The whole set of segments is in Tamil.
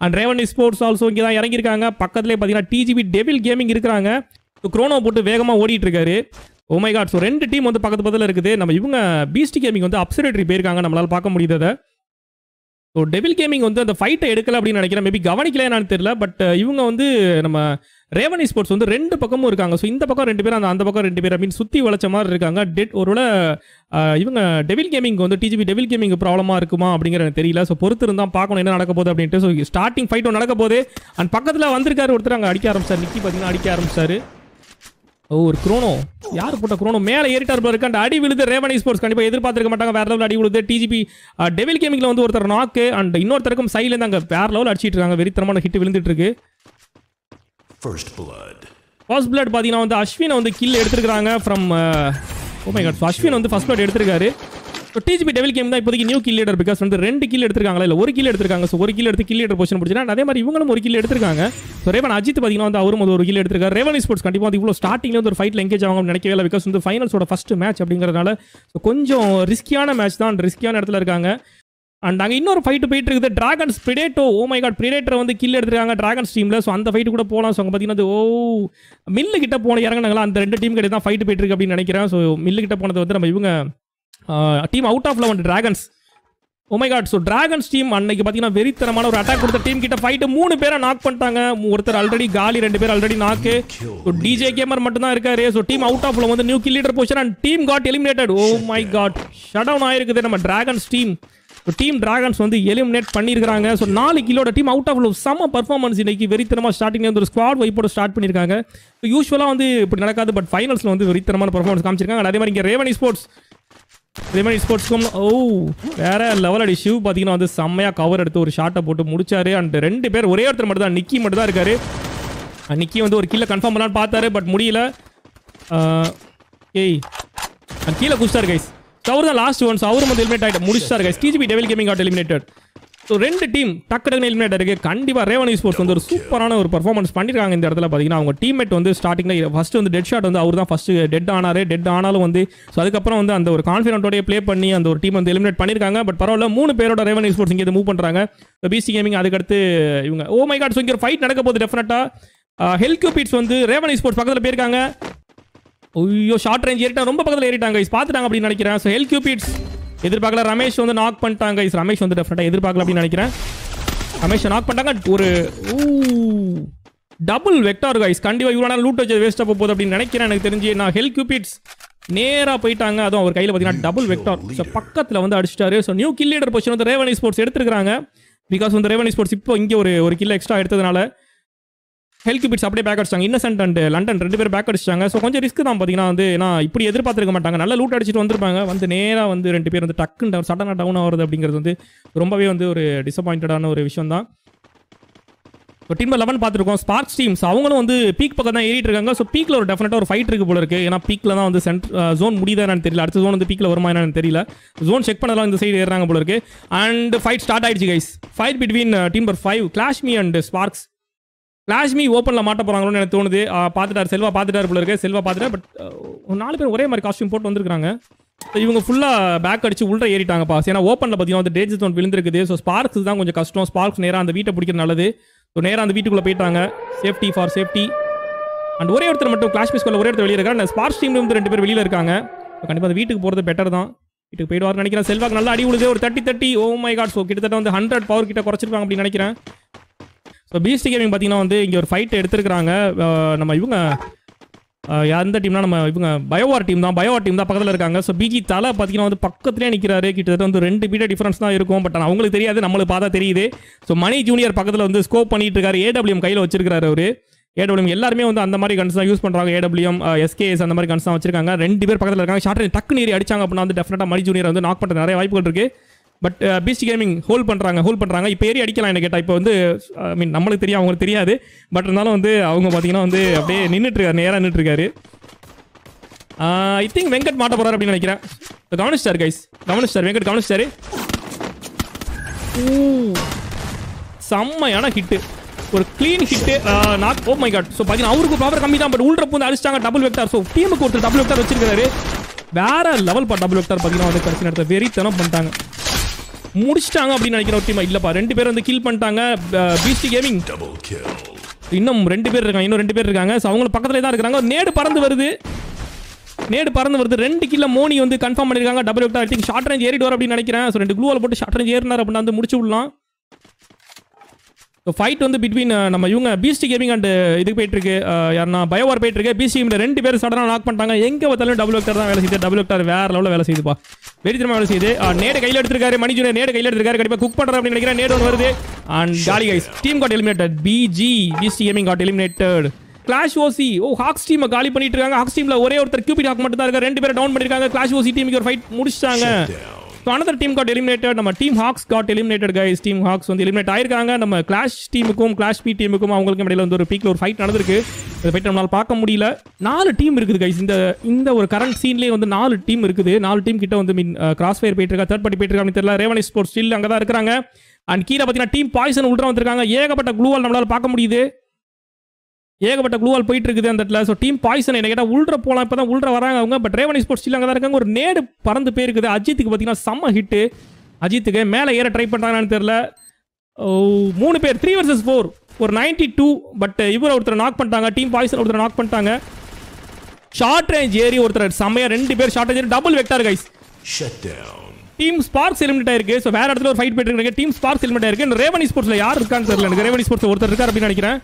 அண்ட் ரேவன் ஸ்போர்ட்ஸ் ஆல்சோ இங்கே தான் இறங்கியிருக்காங்க பக்கத்துலேயே பார்த்தீங்கன்னா டிஜிபி டெவில் கேமிங் இருக்கிறாங்க ஸோ க்ரோனோ போட்டு வேகமாக ஓடிட்டு இருக்காரு ஓ மை காட் ஸோ ரெண்டு டீம் வந்து பக்கத்து பக்கத்தில் இருக்குது நம்ம இவங்க பீஸ்டி கேமிங் வந்து அப்சரேட்டரி போயிருக்காங்க நம்மளால பார்க்க முடியுது அதை ஸோ டெவில் கேமிங் வந்து அந்த ஃபைட்டை எடுக்கல அப்படின்னு நினைக்கிறேன் மேபி கவனிக்கல என்னன்னு தெரியல பட் இவங்க வந்து நம்ம ரேவனி ஸ்போர்ட்ஸ் வந்து ரெண்டு பக்கமும் இருக்காங்க ஸோ இந்த பக்கம் ரெண்டு பேர் அந்த அந்த பக்கம் ரெண்டு பேர் அப்படின்னு சுற்றி வளைச்ச மாதிரி இருக்காங்க டெட் ஒருவேளை அஹ், இவங்க டெவில் கேமிங் வந்து டிஜிபி டெவில் கேமிங் ப்ராப்ளமாக இருக்குமா அப்படிங்கிற எனக்கு தெரியல ஸோ பொறுத்து இருந்தால் பார்க்கணும் என்ன நடக்க போகுது அப்படின்ட்டு ஸோ ஸ்டார்டிங் ஃபைட்டும் நடக்க போகுது அண்ட் பக்கத்தில் வந்திருக்காரு ஒருத்தர் அங்கே அடிக்க ஆரம்பிச்சார் நிக்கி பார்த்தீங்கன்னா அடிக்க ஆரம்பிச்சாரு ஓ ஒரு குரோனோ யார் போட்ட குரோனோ மேலே ஏறிட்டார் போல இருக்கு அந்த அடி விழுது ரேவனி ஸ்போர்ட்ஸ் கண்டிப்பாக எதிர்பார்த்திருக்க மாட்டாங்க வேற லெவல் அடி விழுது டிஜிபி டெவில் கேமிங்ல வந்து ஒருத்தர் நாக்கு அண்ட் இன்னொருத்தருக்கும் சைட்லேருந்து அங்கே வேற லெவல் அடிச்சிட்டு இருக்காங்க வெறித்தனமான ஹிட் விழுந்துட்டு இருக்கு First blood. ஃபர்ஸ்ட் பிளட் பார்த்தீங்கன்னா வந்து அஸ்வினை வந்து கில் எடுத்திருக்காங்க from oh my God Ashwin வந்து ஃபர்ஸ்ட் பிளட் எடுத்திருக்காரு ஸோ டிஜிபி டெவில் கேம் தான் இப்போதைக்கு நியூ கில் லீடர் பிகாஸ் வந்து ரெண்டு கில் எடுத்திருக்காங்களா இல்லை ஒரு கில் எடுத்திருக்காங்க ஸோ ஒரு கில் எடுத்து கில் லீடர் பொசிஷன் பிடிச்சினா அதே மாதிரி இவங்களும் ஒரு கில் எடுத்திருக்காங்க ஸோ ரேவன் அஜித் பார்த்தீங்கன்னா வந்து அவரும் வந்து ஒரு கில் எடுத்திருக்காரு ரேவன் ஸ்போர்ட்ஸ் கண்டிப்பாக வந்து இவ்வளோ ஸ்டார்டிங்ல வந்து ஒரு ஃபைட்டில் எங்கேஜ் ஆகும் நினைக்கவே இல்லை பிகாஸ் வந்து ஃபைனல்ஸோட ஃபர்ஸ்ட் மேட்ச் அப்படிங்கிறதுனால ஸோ கொஞ்சம் ரிஸ்கியான மேட்ச் தான் ரிஸ்கியான இடத்துல இருக்காங்க அண்ட் அங்கே இன்னொரு ஃபைட்டு போயிட்டு இருக்குது dragons predator oh my God predator வந்து கில் எடுத்துருக்காங்க டிராகன்ஸ் டீமில் ஸோ அந்த ஃபைட்டு கூட போகலாம் ஸோ அங்கே பார்த்தீங்கன்னா அது ஓ மில்லு கிட்ட போன இறங்கினாங்களா அந்த ரெண்டு டீம் கிட்ட தான் ஃபைட்டு போயிட்டு இருக்கு அப்படின்னு நினைக்கிறேன் ஸோ மில்லு கிட்ட போனது வந்து நம்ம இவங்க team out of eleven dragons oh my God so dragons team அன்னைக்கு பார்த்தீங்கன்னா வெறித்தனமான ஒரு அட்டாக் கொடுத்த டீம் கிட்ட ஃபைட்டு மூணு பேரை நாக் பண்ணிட்டாங்க ஒருத்தர் ஆல்ரெடி காலி ரெண்டு பேர் ஆல்ரெடி நாக்கு ஸோ டிஜே கேமர் மட்டும் தான் இருக்காரு ஸோ டீம் அவுட் ஆஃப் வந்து new kill leader position and team got eliminated oh my God shut down ஆயிருக்குது நம்ம டிராகன்ஸ் டீம் டீம் டிராகன்ஸ் வந்து எலிமினேட் பண்ணியிருக்காங்க ஸோ நாலு கிலோட டீம் அவுட் ஆஃப் செம்ம பர்ஃபார்மன்ஸ் இன்னைக்கு வெறித்தனமாக ஸ்டார்டிங் வந்து ஒரு ஸ்குவாட் வைப்போட ஸ்டார்ட் பண்ணியிருக்காங்க ஸோ யூஸ்வலாக வந்து இப்படி நடக்காது பட் ஃபைனல்ஸில் வந்து வெறித்தனமான பர்ஃபார்மன்ஸ் காமிச்சிருக்காங்க அதே மாதிரி இங்கே ரேவனி ஸ்போர்ட்ஸ் ரேவனி ஸ்போர்ட்ஸ்க்கும் ஓ வேற லெவல் அடி ஷிவ் பார்த்தீங்கன்னா வந்து செம்மையாக கவர் எடுத்து ஒரு ஷாட்டை போட்டு முடிச்சாரு அண்ட் ரெண்டு பேர் ஒரே ஒருத்தர் மட்டும் தான் நிக்கி மட்டும் தான் இருக்காரு அஹ் நிக்கி வந்து ஒரு கீழே கன்ஃபார்ம் பண்ணலான்னு பார்த்தாரு பட் முடியல அஹ் ஏய் அண்ட் கீழே குடிச்சார் கைஸ் அவர் தான் லாஸ்ட் ஒன்ஸ் அவரும் வந்து எலிமினேட் ஆகிட்டு முடிச்சார் கைஸ் டிஜிபி டெவில் கேமிங் ஆட் எலிமினேட்டட் ஸோ ரெண்டு டீம் டக்கு டக்குனு எலிமினேட் இருக்கு கண்டிப்பாக ரேவனி ஸ்போர்ட்ஸ் வந்து ஒரு சூப்பரான ஒரு பர்ஃபார்மன்ஸ் பண்ணிருக்காங்க இந்த இடத்துல பார்த்தீங்கன்னா அவங்க டீம்மேட் வந்து ஸ்டார்டிங்கில் ஃபர்ஸ்ட் வந்து டெட் ஷாட் வந்து அவர் தான் ஃபர்ஸ்ட் டெட் ஆனாரு டெட் ஆனாலும் வந்து ஸோ அதுக்கப்புறம் வந்து அந்த ஒரு கான்ஃபிடென்ட்டோடய ப்ளே பண்ணி அந்த ஒரு டீம் வந்து எலிமினேட் பண்ணியிருக்காங்க பட் பரவாயில்ல மூணு பேரோட ரேவனி ஸ்போர்ட்ஸ் இங்கே மூவ் பண்ணுறாங்க பிசி கேமிங் அதுக்கடுத்து இவங்க ஓ மை காட் ஸோ இங்கே ஃபைட் நடக்க போகுது டெஃபினட்டாக ஹெல்த் கியூபிட்ஸ் வந்து ரேவனி ஸ்போர்ட்ஸ் பக்கத்தில் போயிருக்காங்க ஐயோ ஷார்ட் ரேஞ்ச் ஏறிட்டா ரொம்ப பக்கத்தில் ஏறிட்டாங்க guys. பார்த்துட்டாங்க அப்படின்னு நினைக்கிறேன் ஸோ ஹெல் கியூபிட்ஸ் எதிர்பார்க்கல ரமேஷ் வந்து நாக் பண்ணிட்டாங்க guys. ரமேஷ் வந்து டெஃபினட்டாக எதிர்பார்க்கல அப்படின்னு நினைக்கிறேன் ரமேஷ் நாக் பண்ணிட்டாங்க ஒரு டபுள் வெக்டார் கைஸ் கண்டிப்பாக இவ்வளோ நேரம் லூட் வச்சு வேஸ்ட்டாக போகுது அப்படின்னு நினைக்கிறேன் எனக்கு தெரிஞ்சு நான் ஹெல் கியூபிட்ஸ் நேராக போயிட்டாங்க அதுவும் அவர் கையில் பார்த்தீங்கன்னா டபுள் வெக்டார் ஸோ பக்கத்தில் வந்து அடிச்சிட்டாரு so new kill leader position வந்து ரேவனி ஸ்போர்ட்ஸ் எடுத்துருக்காங்க பிகாஸ் வந்து ரேவனி ஸ்போர்ட்ஸ் இப்போ இங்கே ஒரு ஒரு கில்ல எக்ஸ்ட்ரா எடுத்ததுனால ஹெல்த் பிட்ஸ் அப்படியே பேக் அடிச்சாங்க இன்னசென்ட் அண்ட் லண்டன் ரெண்டு பேரும் பேக் அடிச்சாங்க ஸோ கொஞ்சம் ரிஸ்க் தான் பார்த்தீங்கன்னா வந்து ஏன்னா இப்படி எதிர்பார்த்துருக்க மாட்டாங்க நல்ல லூட் அடிச்சுட்டு வந்திருப்பாங்க வந்து நேராக வந்து ரெண்டு பேர் வந்து டக்குன்னு சடனாக டவுன் ஆகிறது அப்படிங்கிறது வந்து ரொம்பவே வந்து ஒரு டிசப்பாயிண்டடான ஒரு விஷயம் தான் இப்போ டீம் லெவன் பார்த்துருக்கோம் ஸ்பார்க்ஸ் டீம்ஸ் அவங்களும் வந்து பீக் பக்கம் தான் ஏறிட்டு இருக்காங்க ஸோ பீக்கில் ஒரு டெஃபினட்டாக ஒரு ஃபைட் இருக்கு போல இருக்கு ஏன்னா பீக்கில் தான் வந்து சென்ட் ஜோன் முடியுதா என்னன்னு தெரியல அடுத்த ஜோன் வந்து பீக்கில் வருமா என்னன்னு தெரியல ஜோன் செக் பண்ணலாம் இந்த சைடு ஏறாங்க போல இருக்கு அண்ட் ஃபைட் ஸ்டார்ட் ஆயிடுச்சு guys fight between team number five கிளாஷ்மி அண்ட் ஸ்பார்க்ஸ் கிளாஷ்மி ஓப்பனில் மாட்ட போகிறாங்களோன்னு எனக்கு தோணுது ஆ, பார்த்துட்டாரு செல்வா பார்த்துட்டாரு போல இருக்கு செல்வா பார்த்துட்டாரு பட் நாலு பேர் ஒரே மாதிரி காஸ்டியூம் போட்டு வந்திருக்காங்க So, இவங்க ஃபுல்லாக பேக் அடிச்சு உள்ள ஏறிட்டாங்க பாஸ் ஏன்னா ஓப்பனில் பார்த்தீங்கன்னா வந்து டேஜ் ஜோன் விழுந்திருக்குது ஸோ ஸ்பார்க்ஸ் தான் கொஞ்சம் கஷ்டம் ஸ்பார்க்ஸ் நேராக அந்த வீட்டை பிடிக்கிறது நல்லது ஸோ நேராக அந்த வீட்டுக்குள்ளே போயிட்டாங்க சேஃப்டி ஃபார் சேஃப்டி அண்ட் ஒரே ஒருத்தர் மட்டும் கிளாஸ் மிஸ்குள்ள ஒரே ஒருத்தர் வெளியே இருக்காரு அந்த ஸ்பார்க்ஸ் டீம்ல வந்து ரெண்டு பேர் வெளியில் இருக்காங்க கண்டிப்பாக அந்த வீட்டுக்கு போகிறது பெட்டர் தான் வீட்டுக்கு போயிடுவார் நினைக்கிறேன் செல்வாக்கு நல்லா அடி விழுது ஒரு தட்டி தட்டி ஓ மை காட் ஸோ கிட்டத்தட்ட வந்து ஹண்ட்ரட் பவர் கிட்ட குறைச்சிருக்காங்க அப்படின்னு நினைக்கிறேன் ஸோ பிஎஸ்டி கேமிங் பார்த்தீங்கன்னா வந்து இங்கே ஒரு ஃபைட் எடுத்திருக்கிறாங்க அஹ் நம்ம இவங்க அஹ் எந்த டீம்னா நம்ம இவங்க பயோவார் டீம் தான் பயோவார் டீம் தான் பக்கத்தில் இருக்காங்க ஸோ பிஜி தலை பார்த்தீங்கன்னா வந்து பக்கத்துலேயே நிற்கிறாரு கிட்டத்தட்ட வந்து ரெண்டு பீட டிஃபரன்ஸ் தான் இருக்கும் பட் ஆனால் அவங்களுக்கு தெரியாது நம்மளுக்கு பார்த்தா தெரியுது ஸோ மணி ஜூனியர் பக்கத்தில் வந்து ஸ்கோப் பண்ணிட்டு இருக்காரு ஏடபிள்யூஎம் கையில் வச்சிருக்காரு அவர் ஏடபிள்யூஎம் எல்லாருமே வந்து அந்த மாதிரி கன்ஸ் தான் யூஸ் பண்ணுறாங்க ஏடபிள்யூஎம் எஸ்கேஎஸ் அந்த மாதிரி கன்ஸ் தான் வச்சிருக்காங்க ரெண்டு பேர் பக்கத்தில் இருக்காங்க ஷார்ட் டக்கு நீரி அடிச்சாங்க அப்படின்னா வந்து டெஃபினட்டாக மணி ஜூனியர் வந்து நாக் பண்ணுற நிறைய வாய்ப்புகள் இருக்கு பட் பிஸ்டி கேமிங் ஹோல்ட் பண்ணுறாங்க ஹோல்ட் பண்ணுறாங்க இப்போ ஏறி அடிக்கலாம் என்ன கேட்டால் இப்போ வந்து ஐ மீன் நம்மளுக்கு தெரியும் அவங்களுக்கு தெரியாது பட் இருந்தாலும் வந்து அவங்க பார்த்தீங்கன்னா வந்து அப்படியே நின்றுட்டு இருக்காரு நேராக நின்றுட்டு இருக்காரு ஐ திங்க் வெங்கட் மாட்ட போறாரு அப்படின்னு நினைக்கிறேன் கவனிச்சார் கைஸ் கவனிச்சார் வெங்கட் கவனிச்சாரு செம்மையான ஹிட்டு ஒரு clean hit not oh my God so பார்த்தீங்கன்னா அவருக்கு பவர் கம்மி தான் பட் உள்ள வந்து அடிச்சிட்டாங்க டபுள் வெக்டார் ஸோ டீமுக்கு ஒருத்தர் டபுள் வெக்டார் வச்சிருக்காரு வேற லெவல் பா டபுள் வெக்டார் பார்த்தீங்கன்னா வந்து கடைசி நேரத்தை வெறித்தனம் பண்ணிட்டாங்க முடிச்சிட்டாங்க அப்படின்னு நினைக்கிற ஒரு டீம் இல்லப்பா ரெண்டு பேர் வந்து கில் பண்ணிட்டாங்க பிஸ்டி கேமிங் Double kill. இன்னும் ரெண்டு பேர் இருக்காங்க இன்னும் ரெண்டு பேர் இருக்காங்க ஸோ அவங்க பக்கத்துல தான் இருக்காங்க ஒரு நேடு பறந்து வருது நேடு பறந்து வருது ரெண்டு கில்ல மோனி வந்து கன்ஃபார்ம் பண்ணிருக்காங்க double I think short range ஏறிட்டு வர அப்படின்னு நினைக்கிறேன் ஸோ ரெண்டு க்ளூவால் போட்டு ஷார்ட் ரேஞ்ச் ஏறினார் அப்படின்னா வந்து முடிச்சு விடலாம் ஸோ ஃபைட் வந்து பிட்வீன் நம்ம இவங்க பிஎஸ்டி கேமிங் அண்ட் இதுக்கு போயிட்டு இருக்கு அஹ், யாருன்னா பயோவார் போயிட்டு இருக்கு பிஎஸ்டி கேமில் ரெண்டு பேர் சடனாக லாக் பண்ணிட்டாங்க எங்கே பார்த்தாலும் டபுள் வெக்டர் தான் வேலை செய்யுது டபுள் வெக்டர் வேற லெவலில் வேலை செய்யுதுப்பா வெறித்தனமா வேலை செய்யுது அஹ், நேடு கையில் எடுத்திருக்காரு மணி ஜூனியர் நேடு கையில் எடுத்திருக்காரு கண்டிப்பாக குக் பண்ணுற அப்படின்னு நினைக்கிறேன் நேடு ஒன்று வருது அண்ட் காலி guys team got eliminated BG BST gaming got eliminated Clash OC oh Hawks டீமை காலி பண்ணிட்டு இருக்காங்க ஹாக்ஸ் டீம்ல ஒரே ஒருத்தர் கியூபிட் ஹாக் மட்டும் தான் இருக்காரு ரெண்டு பேரும் டவுன் பண்ணிருக்காங்க கிளாஷ் ஓசி டீமுக்கு ஒரு ஃபைட் முடிச்சிட்டாங்க Down. So another team got eliminated நம்ம team Hawks got eliminated guys team Hawks வந்து எலிமினேட் ஆயிருக்காங்க நம்ம கிளாஷ் டீமுக்கும் கிளாஷ் பி டீமுக்கும் அவங்களுக்கும் இடையில வந்து ஒரு பீக்ல ஒரு ஃபைட் நடந்திருக்கு இந்த ஃபைட் நம்மளால பார்க்க முடியல நாலு டீம் இருக்குது கைஸ் இந்த இந்த ஒரு கரண்ட் சீன்லேயே வந்து நாலு டீம் இருக்குது நாலு டீம் கிட்ட வந்து மீன் கிராஸ் ஃபயர் போயிட்டு இருக்கா தேர்ட் பார்ட்டி போயிட்டு இருக்கா அப்படின்னு தெரியல ரேவனி ஸ்போர்ட்ஸ் ஸ்டில் அங்கே தான் இருக்கிறாங்க அண்ட் கீழே பார்த்தீங்கன்னா டீம் பாய்சன் உள்ள வந்திருக்காங்க ஏகப்பட்ட க்ளூவால் நம்மளால பார்க்க முடியுது ஏகப்பட்ட க்ளூவால் போயிட்டு இருக்குது அந்த இடத்துல ஸோ டீம் பாய்சன் என்ன கேட்டால் உள்ற போகலாம் இப்போ தான் உள்ற வராங்க அவங்க பட் ரேவனி ஸ்போர்ட்ஸ் ஸ்டில் அங்கே தான் இருக்காங்க ஒரு நேடு பறந்து போயிருக்குது அஜித்துக்கு பார்த்தீங்கன்னா செம்ம ஹிட்டு அஜித்துக்கு மேலே ஏற ட்ரை பண்ணுறாங்கன்னு தெரியல ஓ, மூணு பேர் த்ரீ வர்சஸ் ஃபோர் ஒரு நைன்டி டூ பட் இவர் ஒருத்தர் நாக் பண்ணிட்டாங்க டீம் பாய்சன் ஒருத்தர் நாக் பண்ணிட்டாங்க ஷார்ட் ரேஞ்ச் ஏறி ஒருத்தர் செம்மையா ரெண்டு பேர் short range double vector guys Shut down. Team Sparks eliminate ஆயிருக்கு ஸோ வேற இடத்துல ஒரு ஃபைட் போயிட்டு இருக்கு டீம் ஸ்பார்க்ஸ் எலிமினேட் ஆயிருக்கு இந்த ரேவனி ஸ்போர்ட்ஸ்ல யார் இருக்கான்னு தெரியல எனக்கு ரேவனி ஸ்போர்ட்ஸ் ஒருத்தர் இருக்கார் அப்படின்னு நினைக்கிறேன்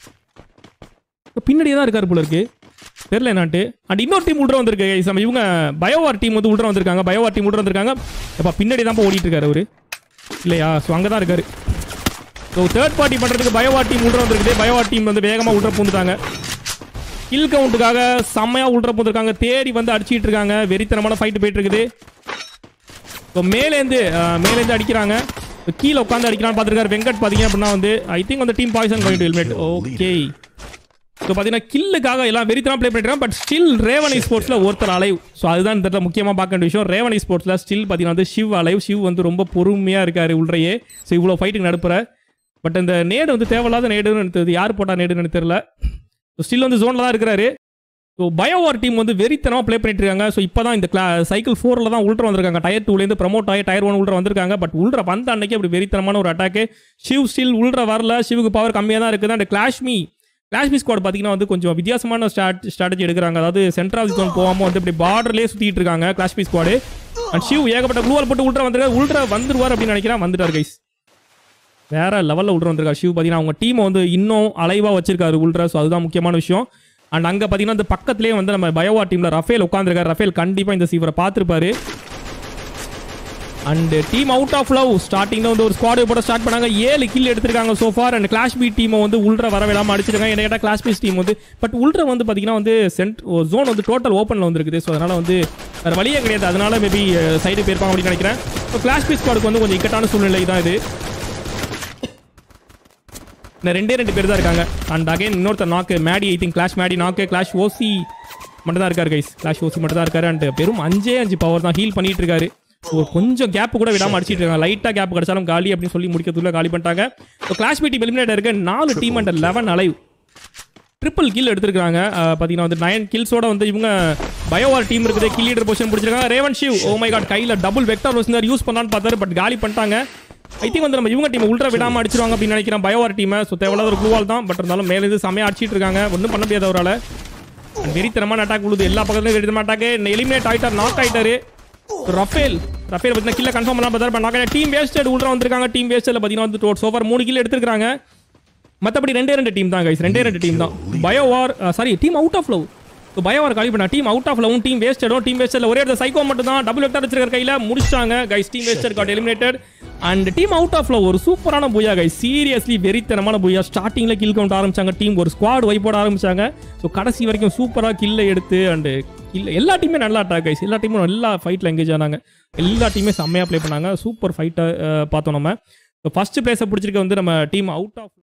இப்ப பின்னாடியே தான் இருக்காரு போல இருக்கு தெரியல என்னான்ட்டு அண்ட் இன்னொரு டீம் உள்ள வந்திருக்கு guys. நம்ம இவங்க பயோவார் டீம் வந்து உள்ள வந்திருக்காங்க பயோவார் டீம் உள்ள வந்திருக்காங்க அப்ப பின்னாடி தான் ஓடிட்டு இருக்காரு அவரு இல்லையா ஸோ அங்கே தான் இருக்காரு ஸோ தேர்ட் பார்ட்டி பண்றதுக்கு பயோவார் டீம் உள்ள வந்திருக்குது பயோவார் டீம் வந்து வேகமா உள்ள பூந்துட்டாங்க கில் கவுண்ட்டுக்காக செம்மையா உள்ள பூந்துருக்காங்க தேடி வந்து அடிச்சிட்டு இருக்காங்க வெறித்தனமான ஃபைட் போயிட்டு இருக்குது இப்போ மேலேருந்து அஹ், மேலேருந்து அடிக்கிறாங்க இப்போ கீழே உட்காந்து அடிக்கிறான்னு பார்த்துருக்காரு வெங்கட் பார்த்தீங்க அப்படின்னா வந்து ஐ திங்க் வந்து team Poison going to helmet okay so பார்த்தீங்கன்னா கில்லுக்காக எல்லாம் வெறித்தனம் ப்ளே பண்ணிருக்காங்க பட் ஸ்டில் ரேவன் ஸ்போர்ட்ஸில் ஒருத்தர் அலைவ் ஸோ அதுதான் இந்த இடத்துல முக்கியமாக பார்க்க வேண்டிய விஷயம் ரேவன் ஸ்போர்ட்ஸில் ஸ்டில் பார்த்தீங்கன்னா வந்து ஷிவ் அலைவ் ஷிவ் வந்து ரொம்ப பொறுமையாக இருக்காரு உள்ளேயே ஸோ இவ்வளோ ஃபைட்டுக்கு நடுப்புற பட் இந்த நேடு வந்து தேவையில்லாத நேடுன்னு எனக்கு தெரியுது யார் போட்டா நேடுன்னு எனக்கு தெரியல ஸோ ஸ்டில் வந்து ஜோனில் தான் இருக்கிறாரு ஸோ பயோவார் டீம் வந்து வெறித்தனமாக ப்ளே பண்ணிட்டு இருக்காங்க ஸோ இப்போ தான் இந்த கிளா சைக்கிள் ஃபோரில் தான் உள்ற வந்திருக்காங்க டயர் டூலேருந்து ப்ரமோட் ஆகி டயர் ஒன் உள்ற வந்திருக்காங்க பட் உள்ற வந்த அன்னைக்கு அப்படி வெறித்தனமான ஒரு அட்டாக்கு ஷிவ் ஸ்டில் உள்ற வரல ஷிவுக்கு பவர் கம்மியாக தான் இருக்குது அண்ட் கிளாஷ்மி கிளாஷ்மி ஸ்குவாட் பார்த்தீங்கன்னா வந்து கொஞ்சம் வித்தியாசமான ஸ்ட்ராட் ஸ்ட்ராட்டஜி எடுக்கிறாங்க அதாவது சென்ட்ரல் ஜோன் போகாமல் வந்து இப்படி பார்டர்லேயே சுற்றிட்டு இருக்காங்க கிளாஷ்மி ஸ்குவாடு அண்ட் ஷிவ் ஏகப்பட்ட க்ளூவால் போட்டு உள்ற வந்திருக்காரு உள்ற வந்துருவார் அப்படின்னு நினைக்கிறேன் வந்துட்டார் கைஸ் வேற லெவலில் உள்ள வந்திருக்காரு ஷிவ் பார்த்தீங்கன்னா அவங்க டீமை வந்து இன்னும் அலைவாக வச்சிருக்காரு உள்ற ஸோ அதுதான் முக்கியமான விஷயம் அண்ட் அங்கே பார்த்தீங்கன்னா அந்த பக்கத்துலேயே வந்து நம்ம பயோவா டீமில் ரஃபேல் உட்காந்துருக்காரு ரஃபேல் கண்டிப்பாக இந்த சீவரை பார்த்துருப்பாரு and team out of Love ஸ்டார்டிங்ல வந்து ஒரு ஸ்குவாட் போட ஸ்டார்ட் பண்ணாங்க ஏழு கில் எடுத்திருக்காங்க சோஃபார் அண்ட் கிளாஷ் பி டீமை வந்து உள்ற வர விடாம அடிச்சிருக்காங்க என்ன கேட்டால் கிளாஷ் பி டீம் வந்து பட் உள்ற வந்து பார்த்தீங்கன்னா வந்து சென்ட் ஜோன் வந்து டோட்டல் ஓப்பனில் வந்துருக்குது ஸோ அதனால வந்து வேறு வழியே கிடையாது அதனால மேபி சைடு போயிருப்பாங்க அப்படின்னு நினைக்கிறேன் ஸோ கிளாஷ் பி ஸ்குவாடுக்கு வந்து கொஞ்சம் இக்கட்டான சூழ்நிலை தான் இது இந்த ரெண்டே ரெண்டு பேர் தான் இருக்காங்க அண்ட் அகைன் இன்னொருத்தர் knock Maddy I think Clash Maddy knock Clash ஓசி மட்டும் தான் இருக்காரு கைஸ் கிளாஷ் ஓசி மட்டும் தான் இருக்காரு அண்ட் வெறும் அஞ்சே அஞ்சு பவர் தான் ஹீல் பண்ணிட்டு இருக்காரு ஒரு கொஞ்சம் கேப் கூட விடாம அடிச்சிட்டு இருக்காங்க லைட்டா கேப் கிடைச்சாலும் காலி அப்படின்னு சொல்லி முடிக்கிறதுக்குள்ள காலி பண்ணிட்டாங்க ஸோ கிளாஷ் மீட்டி எலிமினேட் இருக்க நாலு team and eleven alive triple kill எடுத்திருக்காங்க அஹ் பார்த்தீங்கன்னா வந்து நைன் கில்ஸோட வந்து இவங்க பயோவார் டீம் இருக்குது கில் லீடர் பொசிஷன் பிடிச்சிருக்காங்க Raven Shiv oh my god கையில் டபுள் வெக்டார் வச்சிருந்தார் யூஸ் பண்ணலான்னு பார்த்தாரு பட் காலி பண்ணிட்டாங்க ஐ திங்க் வந்து நம்ம இவங்க டீம் உள்ட்ரா விடாம அடிச்சிருவாங்க அப்படின்னு நினைக்கிறேன் பயோவார் டீமை ஸோ தேவையில்லாத ஒரு க்ளூவால் தான் பட் இருந்தாலும் மேலே இருந்து செமையா அடிச்சிட்டு இருக்காங்க ஒன்றும் பண்ண முடியாது அவரால் வெறித்தனமான அட்டாக் உழுது எல்லா பக்கத்துலையும் வெறித்தனமான அட்டாக் எலிமினேட் ஆயிட்டார் நாக் ஆயிட்டாரு ரஃபேல் ரஃபேல் பார்த்தீங்கன்னா கில்ல கன்ஃபார்ம் பண்ணலாம் பார்த்தாரு நாக் டீம் வேஸ்டட் உள்ள வந்திருக்காங்க டீம் வேஸ்டில் பார்த்தீங்கன்னா வந்து சோஃபார் மூணு கில் எடுத்திருக்காங்க மற்றபடி ரெண்டே ரெண்டு டீம் தான் கைஸ் ரெண்டே ரெண்டு டீம் தான் Biowar sorry team out of Love so Biowar காலி பண்ணா டீம் அவுட் ஆஃப் லவும் டீம் வேஸ்டடும் டீம் வேஸ்டட்ல ஒரே இடத்துல சைக்கோ மட்டும் தான் டபுள் வெக்டர் வச்சிருக்கிற கையில் முடிச்சாங்க guys team Waster got eliminated and team out of Love ஒரு சூப்பரான புயா கைஸ் சீரியஸ்லி வெறித்தனமான புயா ஸ்டார்டிங்கில் கில் கவுண்ட் ஆரம்பிச்சாங்க டீம் ஒரு ஸ்குவாட் வைப்போட ஆரம்பிச்சாங்க ஸோ கடைசி வரைக்கும் சூப்பராக கில்லை எடுத்து அண்டு கில் எல்லா டீமே நல்லா அட்டாக் கைஸ் எல்லா டீமும் நல்லா ஃபைட்டில் எங்கேஜ் ஆனாங்க எல்லா டீமே செம்மையாக ப்ளே பண்ணாங்க சூப்பர் ஃபைட்டை பார்த்தோம் நம்ம ஃபர்ஸ்ட் பிளேஸை பிடிச்சிருக்க வந்து நம்ம டீம் அவுட் ஆஃப்